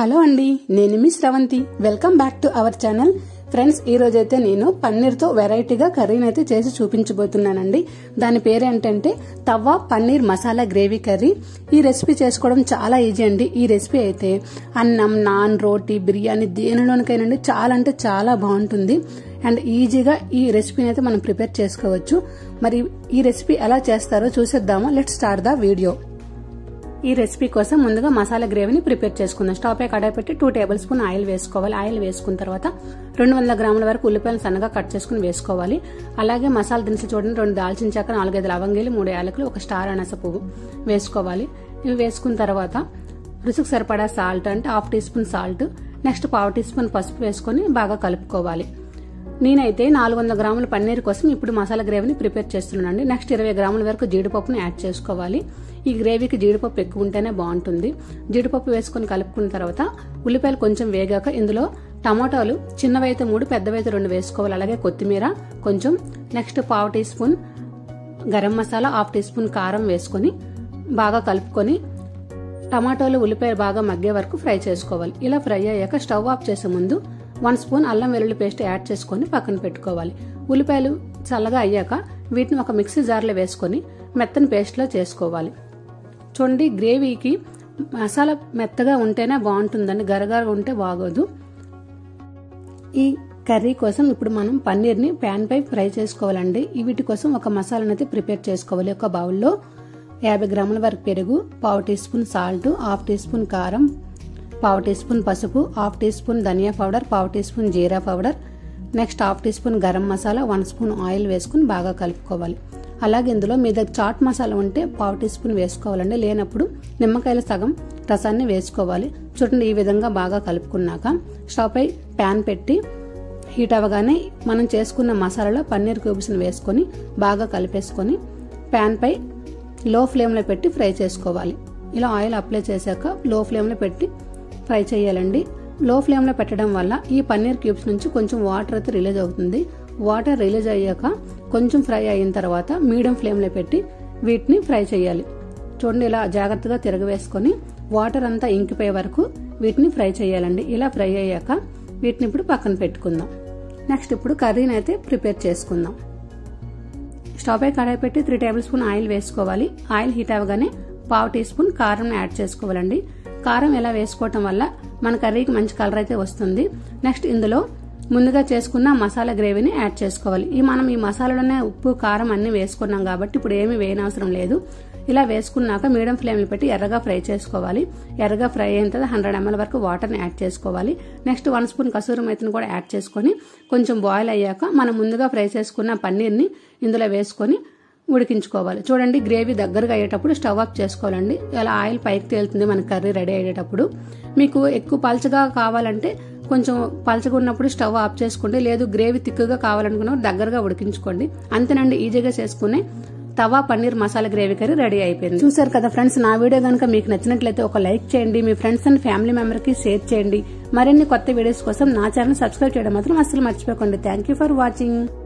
hello అండి నేను miss Ravanthi welcome back to our channel friends ఈ రోజైతే నేను పన్నీర్తో వెరైటీగా కర్రీని అయితే చేసి చూపించబోతున్నానండి దాని పేరు ఏంటంటే తవ్వ పన్నీర్ మసాలా గ్రేవీ కర్రీ ఈ రెసిపీ చేసుకోవడం చాలా ఈజీ అండి ఈ రెసిపీ అయితే అన్నం నాన్ రోటీ బిర్యానీ దేనిలోనికైనా చాలా అంటే చాలా బాగుంటుంది అండ్ ఈజీగా ఈ రెసిపీని అయితే మనం ప్రిపేర్ చేసుకోవచ్చు మరి ఈ రెసిపీ ఎలా చేస్తారో చూసేద్దామా లెట్ స్టార్ట్ ద వీడియో ఈ రెసిపీ కోసం ముందుగా మసాలా గ్రేవీని ప్రిపేర్ చేసుకుందాం స్టవ్ పై కడాయి పెట్టి టూ టేబుల్ స్పూన్ ఆయిల్ వేసుకోవాలి ఆయిల్ వేసుకున్న తర్వాత రెండు వందల గ్రాముల వరకు ఉల్లిపాయలు సన్నగా కట్ చేసుకుని వేసుకోవాలి అలాగే మసాలా దినుసులు చూడండి రెండు దాల్చిన చెక్క నాలుగైదు లవంగిలు మూడు యాలకులు ఒక స్టార్ అనస పువ్వు వేసుకోవాలి ఇవి వేసుకున్న తర్వాత రుచికి సరిపడా సాల్ట్ అంటే half teaspoon salt next పావు టీ స్పూన్ పసుపు వేసుకొని బాగా కలుపుకోవాలి నేనైతే నాలుగు వందల గ్రాముల పన్నీర్ కోసం ఇప్పుడు మసాలా గ్రేవీని ప్రిపేర్ చేస్తున్నానండి నెక్స్ట్ ఇరవై గ్రాముల వరకు జీడిపప్పుని యాడ్ చేసుకోవాలి ఈ గ్రేవీకి జీడిపప్పు ఎక్కువ ఉంటేనే బాగుంటుంది జీడిపప్పు వేసుకొని కలుపుకున్న తర్వాత ఉల్లిపాయలు కొంచెం వేగాక ఇందులో టమాటాలు చిన్నవైతే మూడు పెద్దవైతే రెండు వేసుకోవాలి అలాగే కొత్తిమీర కొంచెం నెక్స్ట్ పావు teaspoon garam masala half teaspoon కారం వేసుకొని బాగా కలుపుకొని టమాటోలు ఉల్లిపాయలు బాగా మగ్గే వరకు ఫ్రై చేసుకోవాలి ఇలా ఫ్రై అయ్యాక స్టవ్ ఆఫ్ చేసే ముందు వన్ స్పూన్ అల్లం వెల్లుల్లి పేస్ట్ యాడ్ చేసుకొని పక్కన పెట్టుకోవాలి ఉల్లిపాయలు చల్లగా అయ్యాక వీటిని ఒక మిక్సీ జార్లో వేసుకొని మెత్తని పేస్ట్లో చేసుకోవాలి చూడండి గ్రేవీకి మసాలా మెత్తగా ఉంటేనే బాగుంటుందండి గరగర ఉంటే బాగోదు ఈ కర్రీ కోసం ఇప్పుడు మనం పన్నీర్ని ప్యాన్ పై ఫ్రై చేసుకోవాలండి వీటి కోసం ఒక మసాలాను అయితే ప్రిపేర్ చేసుకోవాలి ఒక బౌల్లో యాభై గ్రాముల వరకు పెరుగు పావు teaspoon salt half teaspoon కారం పావు టీ స్పూన్ పసుపు half teaspoon dhania powder పావు teaspoon jeera powder next half teaspoon garam masala one spoon oil వేసుకుని బాగా కలుపుకోవాలి అలాగే ఇందులో మీ దగ్గర చాట్ మసాలా ఉంటే పావు టీ స్పూన్ వేసుకోవాలండి లేనప్పుడు నిమ్మకాయల సగం రసాన్ని వేసుకోవాలి చూడండి ఈ విధంగా బాగా కలుపుకున్నాక స్టవ్ పై ప్యాన్ పెట్టి హీట్ అవ్వగానే మనం చేసుకున్న మసాలాలో పన్నీర్ క్యూబ్స్ని వేసుకొని బాగా కలిపేసుకొని ప్యాన్ పై లో ఫ్లేమ్లో పెట్టి ఫ్రై చేసుకోవాలి ఇలా ఆయిల్ అప్లై చేశాక లో ఫ్లేమ్లో పెట్టి ఫ్రై చేయాలండి లో ఫ్లేమ్లో పెట్టడం వల్ల ఈ పన్నీర్ క్యూబ్స్ నుంచి కొంచెం వాటర్ అయితే రిలీజ్ అవుతుంది వాటర్ రిలీజ్ అయ్యాక కొంచెం ఫ్రై అయిన తర్వాత మీడియం ఫ్లేమ్లో పెట్టి వీటిని ఫ్రై చేయాలి చూడండి ఇలా జాగ్రత్తగా తిరగవేసుకొని వాటర్ అంతా ఇంకిపోయే వరకు వీటిని ఫ్రై చేయాలండి ఇలా ఫ్రై అయ్యాక వీటిని ఇప్పుడు పక్కన పెట్టుకుందాం నెక్స్ట్ ఇప్పుడు కర్రీని అయితే ప్రిపేర్ చేసుకుందాం స్టవ్ పై కడాయి పెట్టి త్రీ టేబుల్ స్పూన్ ఆయిల్ వేసుకోవాలి ఆయిల్ హీట్ అవ్వగానే పావు టీ స్పూన్ కారం యాడ్ చేసుకోవాలండి కారం ఎలా వేసుకోవటం వల్ల మన కర్రీకి మంచి కలర్ అయితే వస్తుంది నెక్స్ట్ ఇందులో ముందుగా చేసుకున్న మసాలా గ్రేవీని యాడ్ చేసుకోవాలి ఈ మనం ఈ మసాలాలోనే ఉప్పు కారం అన్ని వేసుకున్నాం కాబట్టి ఇప్పుడు ఏమీ వేయనవసరం లేదు ఇలా వేసుకున్నాక మీడియం ఫ్లేమ్లో పెట్టి ఎర్రగా ఫ్రై చేసుకోవాలి ఎర్రగా ఫ్రై అయిన తర్వాత హండ్రెడ్ ఎంఎల్ వరకు వాటర్ని యాడ్ చేసుకోవాలి నెక్స్ట్ వన్ స్పూన్ కసూరి మెతిని కూడా యాడ్ చేసుకొని కొంచెం బాయిల్ అయ్యాక మనం ముందుగా ఫ్రై చేసుకున్న పన్నీర్ని ఇందులో వేసుకొని ఉడికించుకోవాలి చూడండి గ్రేవీ దగ్గరగా అయ్యేటప్పుడు స్టవ్ ఆఫ్ చేసుకోవాలండి ఇలా ఆయిల్ పైకి తేలుతుంది మన కర్రీ రెడీ అయ్యేటప్పుడు మీకు ఎక్కువ పల్చగా కావాలంటే కొంచెం పలచగా ఉన్నప్పుడు స్టవ్ ఆఫ్ చేసుకోండి లేదు గ్రేవీ తిక్కుగా కావాలనుకున్నప్పుడు దగ్గరగా ఉడికించుకోండి అంతేనండి ఈజీగా చేసుకునే tawa paneer masala gravy curry ready అయిపోయింది చూసారు కదా ఫ్రెండ్స్ నా వీడియో కనుక మీకు నచ్చినట్లయితే ఒక లైక్ చేయండి మీ ఫ్రెండ్స్ అండ్ ఫ్యామిలీ మెంబర్ కి షేర్ చేయండి మరిన్ని కొత్త వీడియోస్ కోసం నా ఛానల్ సబ్స్క్రైబ్ చేయడం మాత్రం అస్సలు మర్చిపోకండి థ్యాంక్ ఫర్ వాచింగ్